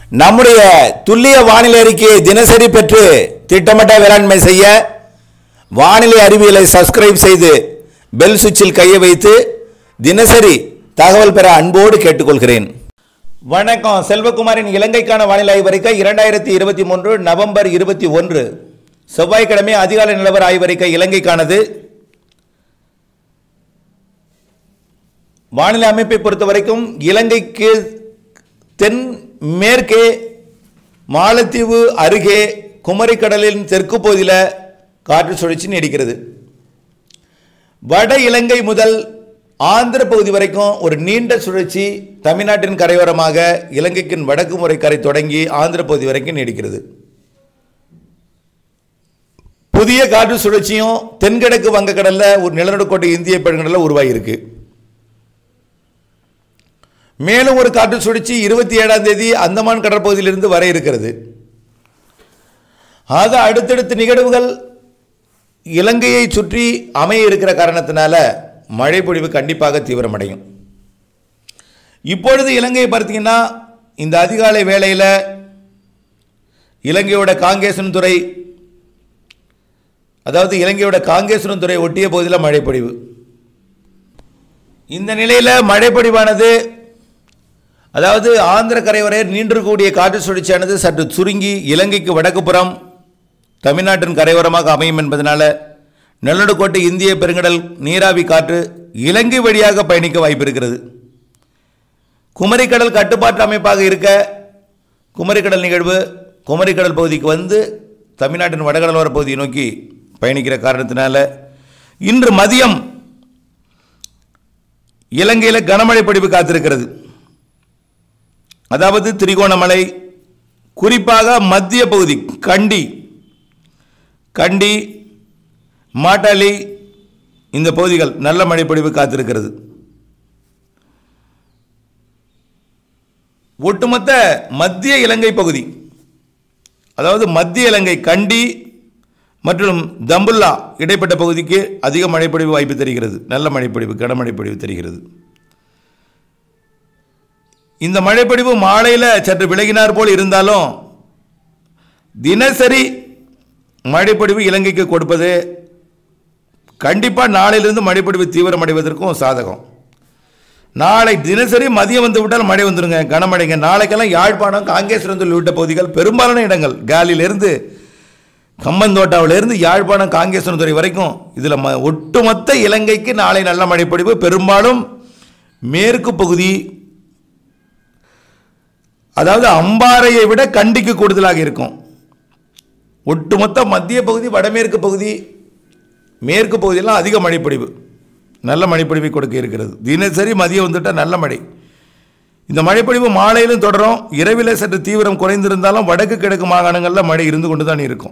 நம்முடைய துல்லிய வானிலை அறிக்கையை தினசரி பெற்று திட்டமிட்ட வேளாண்மை செய்ய வானிலை அறிவியலை சப்ஸ்கிரைப் செய்து பெல் சுவிட்சில் கையை வைத்து தினசரி தகவல் பெற அன்போடு கேட்டுக்கொள்கிறேன் வணக்கம் செல்வகுமாரின் இலங்கைக்கான வானிலை ஆய்வறிக்கை இரண்டாயிரத்தி இருபத்தி மூன்று நவம்பர் இருபத்தி ஒன்று செவ்வாய்க்கிழமை அதிகாலை நிலவர ஆய்வறிக்கை இலங்கைக்கானது வானிலை அமைப்பை பொறுத்த வரைக்கும் இலங்கைக்கு தென் மேற்கே மாலத்தீவு அருகே குமரிக்கடலின் தெற்கு பகுதியில் காற்று சுழற்சி நீடிக்கிறது வட இலங்கை முதல் ஆந்திர பகுதி வரைக்கும் ஒரு நீண்ட சுழற்சி தமிழ்நாட்டின் கரையோரமாக இலங்கைக்கின் வடக்கு முறை கரை தொடங்கி ஆந்திர பகுதி வரைக்கும் நீடிக்கிறது புதிய காற்று சுழற்சியும் தென்கிழக்கு வங்கக்கடல்ல ஒரு நிலநடுக்கோட்டை இந்திய பெருங்கடலில் உருவாகியிருக்கு மேலும் ஒரு காற்று சுழற்சி இருபத்தி ஏழாம் தேதி அந்தமான் கடற்பகுதியிலிருந்து வர இருக்கிறது ஆக அடுத்தடுத்த நிகழ்வுகள் இலங்கையை சுற்றி அமைய இருக்கிற காரணத்தினால மழை பொழிவு கண்டிப்பாக தீவிரமடையும் இப்பொழுது இலங்கையை பார்த்தீங்கன்னா இந்த அதிகாலை வேளையில் இலங்கையோட காங்கேசன் துறை அதாவது இலங்கையோட காங்கேசன் துறை ஒட்டிய பகுதியில் மழை பொழிவு இந்த நிலையில் மழை பொழிவானது அதாவது ஆந்திர கரைவரை நீண்டிருக்கக்கூடிய காற்று சுழற்சியானது சற்று சுருங்கி இலங்கைக்கு வடக்கு புறம் தமிழ்நாட்டின் கரையோரமாக அமையும் என்பதனால நிலநடுக்கோட்டை இந்திய பெருங்கடல் நீராவி காற்று இலங்கை வழியாக பயணிக்க வாய்ப்பு இருக்கிறது குமரிக்கடல் கட்டுப்பாட்டு அமைப்பாக இருக்க குமரிக்கடல் நிகழ்வு குமரிக்கடல் பகுதிக்கு வந்து தமிழ்நாட்டின் வடகடலோர பகுதியை நோக்கி பயணிக்கிற காரணத்தினால இன்று மதியம் இலங்கையில் கனமழை பொழிவு காத்திருக்கிறது அதாவது திரிகோணமலை குறிப்பாக மத்திய பகுதி கண்டி கண்டி மாட்டாளி இந்த பகுதிகள் நல்ல மழைப்பொழிவு காத்திருக்கிறது ஒட்டுமொத்த மத்திய இலங்கை பகுதி அதாவது மத்திய இலங்கை கண்டி மற்றும் தம்புல்லா இடைப்பட்ட பகுதிக்கு அதிக மழைப்பொழிவு வாய்ப்பு தெரிகிறது நல்ல மழைப்பொழிவு கனமழைப்பொழிவு தெரிகிறது இந்த மழைப்பொழிவு மாலையில் சற்று விலகினார் போல் இருந்தாலும் தினசரி மழைப்பொழிவு இலங்கைக்கு கொடுப்பது கண்டிப்பாக நாளையிலிருந்து மழைப்பொழிவு தீவிரமடைவதற்கும் சாதகம் நாளை தினசரி மதியம் வந்து விட்டால் மழை வந்துருங்க கனமழைங்க நாளைக்கெல்லாம் யாழ்ப்பாணம் காங்கேஸ்வரந்தூர் உள்ளிட்ட பகுதிகள் பெரும்பாலான இடங்கள் காலியிலிருந்து கம்மந்தோட்டாவிலிருந்து யாழ்ப்பாணம் காங்கேஸ்வரத்துறை வரைக்கும் இதில் ம ஒட்டுமொத்த இலங்கைக்கு நாளை நல்ல மழைப்பொழிவு பெரும்பாலும் மேற்கு பகுதி அதாவது அம்பாறையை விட கண்டிக்கு கூடுதலாக இருக்கும் ஒட்டுமொத்த மத்திய பகுதி வடமேற்கு பகுதி மேற்கு பகுதியெல்லாம் அதிக மழைப்பொழிவு நல்ல மழைப்பொழிவை கொடுக்க இருக்கிறது தினசரி மதியம் வந்துட்டால் நல்ல மழை இந்த மழைப்பொழிவு மாலையிலும் தொடரும் இரவில் சற்று தீவிரம் குறைந்திருந்தாலும் வடக்கு கிழக்கு மாகாணங்களில் மழை இருந்து கொண்டு தான் இருக்கும்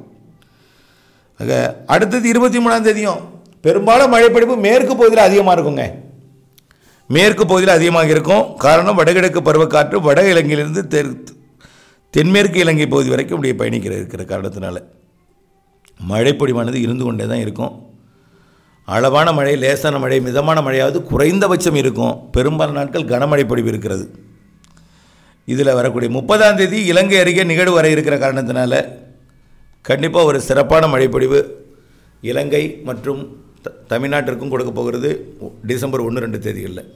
ஆக அடுத்தது இருபத்தி மூணாம் தேதியும் பெரும்பாலும் மழைப்பொழிவு மேற்கு பகுதியில் அதிகமாக இருக்குங்க மேற்கு பகுதியில் அதிகமாக இருக்கும் காரணம் வடகிழக்கு பருவக்காற்று வட இலங்கையிலிருந்து தென் தென்மேற்கு இலங்கை பகுதி வரைக்கும் இப்படியே பயணிக்கிற இருக்கிற காரணத்தினால மழைப்பொழிவானது இருந்து கொண்டே தான் இருக்கும் அளவான மழை லேசான மழை மிதமான மழையாவது குறைந்தபட்சம் இருக்கும் பெரும்பாலான நாட்கள் கனமழை பொழிவு இருக்கிறது இதில் வரக்கூடிய முப்பதாம் தேதி இலங்கை அருகே நிகழ்வு வர இருக்கிற காரணத்தினால கண்டிப்பாக ஒரு சிறப்பான மழைப்பொழிவு இலங்கை மற்றும் த- தமிழ்நாட்டிற்கும் கொடுக்க போகிறது டிசம்பர் ஒன்று ரெண்டு தேதிகளில்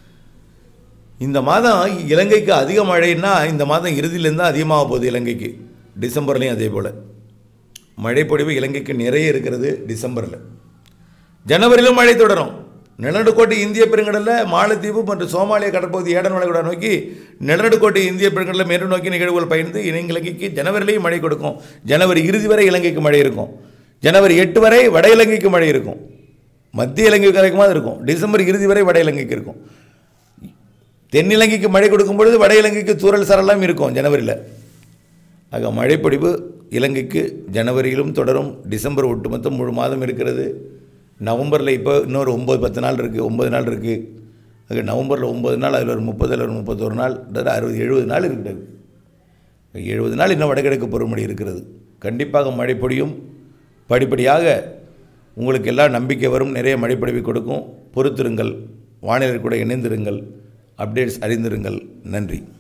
இந்த மாதம் இலங்கைக்கு அதிக மழைன்னா இந்த மாதம் இறுதியிலேருந்து தான் அதிகமாக போகுது இலங்கைக்கு டிசம்பர்லேயும் அதே போல் மழைப்பொழிவு இலங்கைக்கு நிறைய இருக்கிறது டிசம்பரில் ஜனவரியிலும் மழை தொடரும் நிலநடுக்கோட்டை இந்திய பெருங்கடலில் மாலத்தீவு மற்றும் சோமாலிய கடற்பகுதி ஏடன் வளைகுடா நோக்கி நிலநடுக்கோட்டை இந்திய பெருங்கடலில் மேற்கு நோக்கி நிகழ்வுகள் பயந்து இனி இலங்கைக்கு ஜனவரியிலையும் மழை கொடுக்கும் ஜனவரி இறுதி வரை இலங்கைக்கு மழை இருக்கும் ஜனவரி எட்டு வரை வட இலங்கைக்கு மழை இருக்கும் மத்திய இலங்கைக்கு வரைக்கும் இருக்கும் டிசம்பர் இறுதி வரை வட இலங்கைக்கு இருக்கும் தென்னிலங்கைக்கு மழை கொடுக்கும் பொழுது வட இலங்கைக்கு தூறல் சரலாம் இருக்கும் ஜனவரியில் ஆக மழைப்பொழிவு இலங்கைக்கு ஜனவரியிலும் தொடரும் டிசம்பர் ஒட்டுமொத்தம் முழு மாதம் இருக்கிறது நவம்பரில் இப்போ இன்னொரு ஒம்பது பத்து நாள் இருக்குது ஒம்பது நாள் இருக்குது ஆக நவம்பரில் ஒம்பது நாள் அதில் ஒரு முப்பது அதில் ஒரு முப்பத்தொரு நாள் கிட்டத்தட்ட அறுபது எழுபது நாள் இருக்கிறது எழுபது நாள் இன்னும் வடகிழக்கு பருவமழை இருக்கிறது கண்டிப்பாக மழை பொழியும் படிப்படியாக உங்களுக்கு எல்லாம் நம்பிக்கை வரும் நிறைய மழைப்பொழிவை கொடுக்கும் பொறுத்திருங்கள் வானிலை கூட இணைந்திருங்கள் அப்டேட்ஸ் அறிந்திருங்கள் நன்றி